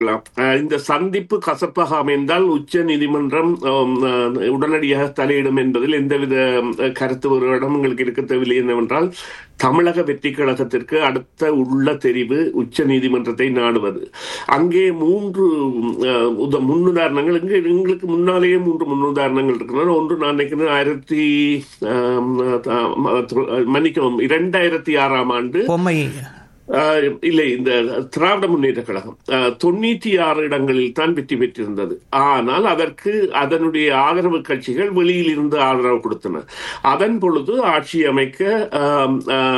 இருக்கலாம் அஹ் இந்த சந்திப்பு கசப்பாக அமைந்தால் உச்ச நீதிமன்றம் ஆம், அஹ், உடனடியாக தலையிடும் என்பதில் எந்தவித அஹ், கருத்து ஒரு இடம் உங்களுக்கு இருக்க தேவையில்லை என்னவென்றால் தமிழக வெற்றி கழகத்திற்கு அடுத்த உள்ள தெரிவு உச்ச நீதிமன்றத்தை நாடுவது அங்கே மூன்று அஹ், உத- முன்னுதாரணங்கள் இங்கு எங்களுக்கு முன்னாலேயே மூன்று முன்னுதாரணங்கள் இருக்கின்றன ஒன்று நான் நினைக்கிறேன் ஆயிரத்தி ஆம், அஹ், மன்னிக்கவும் இரண்டாயிரத்தி ஆறாம் ஆண்டு பொம்மை ஆஹ் இல்லை இந்த திராவிட முன்னேற்ற கழகம் ஆஹ் தொண்ணூற்றி ஆறு இடங்களில் தான் வெற்றி பெற்றிருந்தது ஆனால் அதற்கு அதனுடைய ஆதரவு கட்சிகள் வெளியில் இருந்து ஆதரவு கொடுத்தன அதன் பொழுது ஆட்சி அமைக்க ஆம்,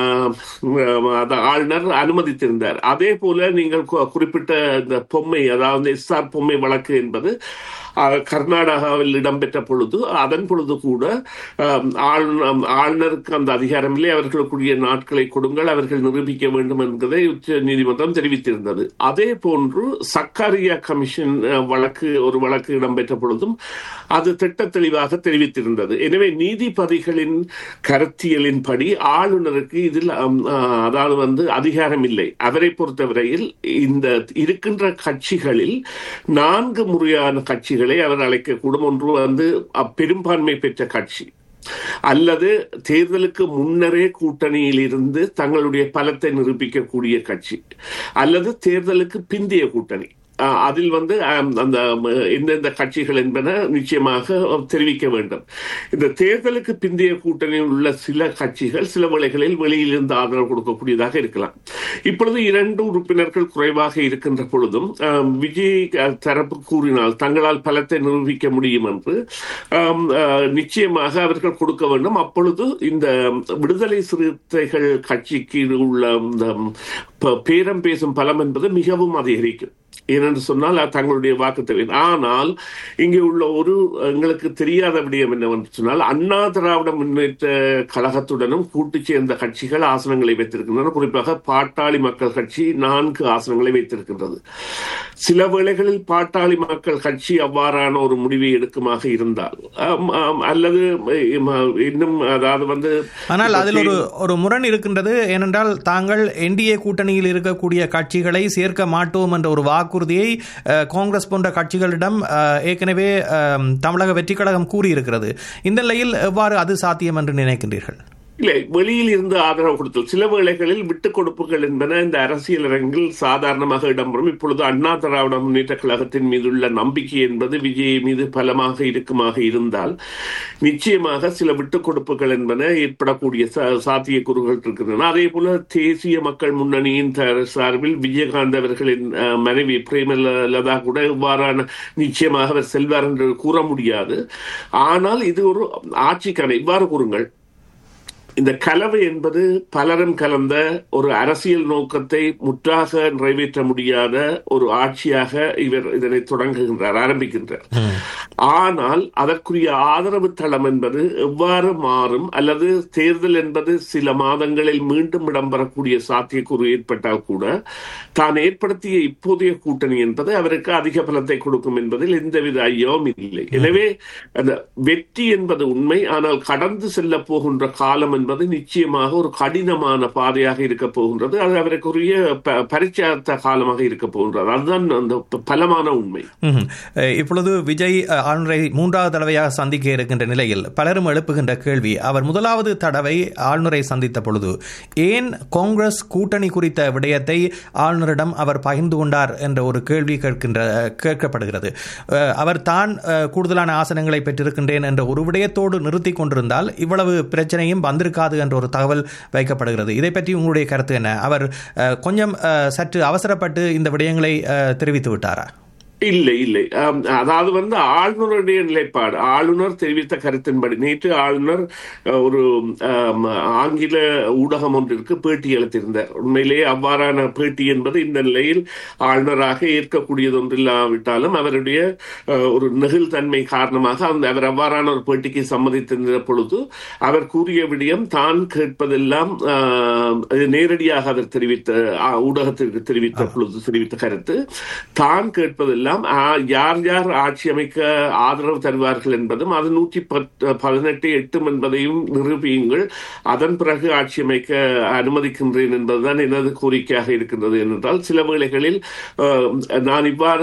ஆம், அது ஆளுநர் அனுமதித்திருந்தார் அதே போல நீங்கள் கு- குறிப்பிட்ட இந்த பொம்மை அதாவது எஸ்ஆர் பொம்மை வழக்கு என்பது ஆஹ், கர்நாடகாவில் இடம்பெற்ற பொழுது அதன் பொழுது கூட ஆம், ஆளுநர் ஆளுநருக்கு அந்த அதிகாரம் இல்லை அவர்களுக்குரிய நாட்களை கொடுங்கள் அவர்கள் நிரூபிக்க வேண்டும் என்பதை உச்ச நீதிமன்றம் தெரிவித்திருந்தது அதே போன்று சக்காரியா கமிஷன் அஹ், வழக்கு ஒரு வழக்கு இடம்பெற்ற பொழுதும் அது திட்ட தெளிவாக தெரிவித்திருந்தது எனவே நீதிபதிகளின் கருத்தியலின்படி ஆளுநருக்கு இதில் அம், அஹ், அதாவது வந்து அதிகாரம் இல்லை அவரை பொறுத்தவரையில் இந்த இருக்கின்ற கட்சிகளில் நான்கு முறையான கட்சிகளை அவர் அழைக்கக்கூடும் ஒன்று வந்து அப் பெரும்பான்மை பெற்ற கட்சி அல்லது தேர்தலுக்கு முன்னரே கூட்டணியில் இருந்து தங்களுடைய பலத்தை நிரூபிக்கக்கூடிய கட்சி அல்லது தேர்தலுக்கு பிந்தைய கூட்டணி அஹ், அதில் வந்து அம், அந்த ம, எந்தெந்த கட்சிகள் என்பன நிச்சயமாக தெரிவிக்க வேண்டும் இந்த தேர்தலுக்கு பிந்தைய கூட்டணியில் உள்ள சில கட்சிகள் சில வேளைகளில் வெளியிலிருந்து ஆதரவு கொடுக்கக்கூடியதாக இருக்கலாம் இப்பொழுது இரண்டு உறுப்பினர்கள் குறைவாக இருக்கின்ற பொழுதும் அஹ், விஜய் அஹ், தரப்பு கூறினால் தங்களால் பலத்தை நிரூபிக்க முடியும் என்று ஆம், அஹ், நிச்சயமாக அவர்கள் கொடுக்க வேண்டும் அப்பொழுது இந்த விடுதலை சிறுத்தைகள் கட்சிக்கு உள்ள இந்த ப- பேரம் பேசும் பலம் என்பது மிகவும் அதிகரிக்கும் ஏனென்று சொன்னால் அது தங்களுடைய வாக்கு தேவை ஆனால் இங்கே உள்ள ஒரு எங்களுக்கு தெரியாத விடயம் என்னவென்று சொன்னால் அண்ணா திராவிட முன்னேற்ற கழகத்துடனும் கூட்டு சேர்ந்த கட்சிகள் ஆசனங்களை வைத்திருக்கின்றன குறிப்பாக பாட்டாளி மக்கள் கட்சி நான்கு ஆசனங்களை வைத்திருக்கின்றது சில வேளைகளில் பாட்டாளி மக்கள் கட்சி அவ்வாறான ஒரு முடிவை எடுக்குமாக இருந்தால் ஆம், ஆம், அல்லது இம், இன்னும் அதாவது வந்து ஆனால் அதில் ஒரு ஒரு முரண் இருக்கின்றது ஏனென்றால் தாங்கள் என்டிஏ கூட்டணியில் இருக்கக்கூடிய கட்சிகளை சேர்க்க மாட்டோம் என்ற ஒரு வாக்குறுதியை அஹ், காங்கிரஸ் போன்ற கட்சிகளிடம் அஹ், ஏற்கனவே அஹ், தமிழக வெற்றி கழகம் கூறியிருக்கிறது இந்த நிலையில் எவ்வாறு அது சாத்தியம் என்று நினைக்கின்றீர்கள் இல்லை வெளியில் இருந்து ஆதரவு கொடுத்தல் சில வேளைகளில் விட்டுக் கொடுப்புகள் என்பன இந்த அரசியல் அரங்கில் சாதாரணமாக இடம்பெறும் இப்பொழுது அண்ணா திராவிட முன்னேற்ற கழகத்தின் மீதுள்ள நம்பிக்கை என்பது விஜய் மீது பலமாக இருக்குமாக இருந்தால் நிச்சயமாக சில விட்டுக் கொடுப்புகள் என்பன ஏற்படக்கூடிய சா- சாத்தியக்கூறுகள் இருக்கின்றன அதே போல தேசிய மக்கள் முன்னணியின் த- சார்பில் விஜயகாந்த் அவர்களின் அஹ், மனைவி பிரேமலதா கூட இவ்வாறான நிச்சயமாக அவர் செல்வார் என்று கூற முடியாது ஆனால் இது ஒரு ஆட்சிக்கான இவ்வாறு கூறுங்கள் இந்த கலவை என்பது பலரும் கலந்த ஒரு அரசியல் நோக்கத்தை முற்றாக நிறைவேற்ற முடியாத ஒரு ஆட்சியாக இவர் இதனை தொடங்குகின்றார் ஆரம்பிக்கின்றார் ஆனால் அதற்குரிய ஆதரவு தளம் என்பது எவ்வாறு மாறும் அல்லது தேர்தல் என்பது சில மாதங்களில் மீண்டும் இடம்பெறக்கூடிய சாத்தியக்கூறு ஏற்பட்டால் கூட தான் ஏற்படுத்திய இப்போதைய கூட்டணி என்பது அவருக்கு அதிக பலத்தை கொடுக்கும் என்பதில் எந்தவித ஐயமும் இல்லை எனவே அந்த வெற்றி என்பது உண்மை ஆனால் கடந்து செல்ல போகின்ற காலம் என்பது நிச்சயமாக ஒரு கடினமான பாதையாக இருக்க போகின்றது அது அவருக்குரிய ப- பரிச்சயத்த காலமாக இருக்க போகின்றது அதுதான் அந்த பலமான உண்மை ம்ஹும். அஹ், இப்பொழுது விஜய் அஹ், ஆளுநரை மூன்றாவது தடவையாக சந்திக்க இருக்கின்ற நிலையில் பலரும் எழுப்புகின்ற கேள்வி அவர் முதலாவது தடவை ஆளுநரை சந்தித்த பொழுது ஏன் காங்கிரஸ் கூட்டணி குறித்த விடயத்தை ஆளுநரிடம் அவர் பகிர்ந்து கொண்டார் என்ற ஒரு கேள்வி கேட்கின்ற கேட்கப்படுகிறது அஹ், அவர் தான் அஹ், கூடுதலான ஆசனங்களை பெற்றிருக்கின்றேன் என்ற ஒரு விடயத்தோடு நிறுத்தி கொண்டிருந்தால் இவ்வளவு பிரச்சனையும் வந்திருக்காது என்ற ஒரு தகவல் வைக்கப்படுகிறது இதை பற்றி உங்களுடைய கருத்து என்ன அவர் அஹ், கொஞ்சம் அஹ், சற்று அவசரப்பட்டு இந்த விடயங்களை அஹ், தெரிவித்து விட்டாரா இல்லை இல்லை ஆம், அதாவது வந்து ஆளுநருடைய நிலைப்பாடு ஆளுநர் தெரிவித்த கருத்தின்படி நேற்று ஆளுநர் அஹ், ஒரு ஆம், ஆங்கில ஊடகம் ஒன்றிற்கு பேட்டி அளித்திருந்தார் உண்மையிலேயே அவ்வாறான பேட்டி என்பது இந்த நிலையில் ஆளுநராக ஏற்கக்கூடியது ஒன்றில்லாவிட்டாலும் அவருடைய அஹ், ஒரு நெகிழ்தன்மை காரணமாக அந்த அவர் அவ்வாறான ஒரு பேட்டிக்கு சம்மதித்திருந்த பொழுது அவர் கூறிய விடயம் தான் கேட்பதெல்லாம் ஆஹ், அது நேரடியாக அவர் தெரிவித்த ஆஹ், ஊடகத்திற்கு தெரிவித்த பொழுது தெரிவித்த கருத்து தான் கேட்பதெல்லாம் செய்யலாம் ஆ, யார் யார் ஆட்சி அமைக்க ஆதரவு தருவார்கள் என்பதும் அது நூற்றி பதினெட்டு எட்டும் என்பதையும் நிரூபியுங்கள் அதன் பிறகு ஆட்சி அமைக்க அனுமதிக்கின்றேன் என்பதுதான் எனது கோரிக்கையாக இருக்கின்றது என்றால் சில வேளைகளில் அஹ், நான் இவ்வாறு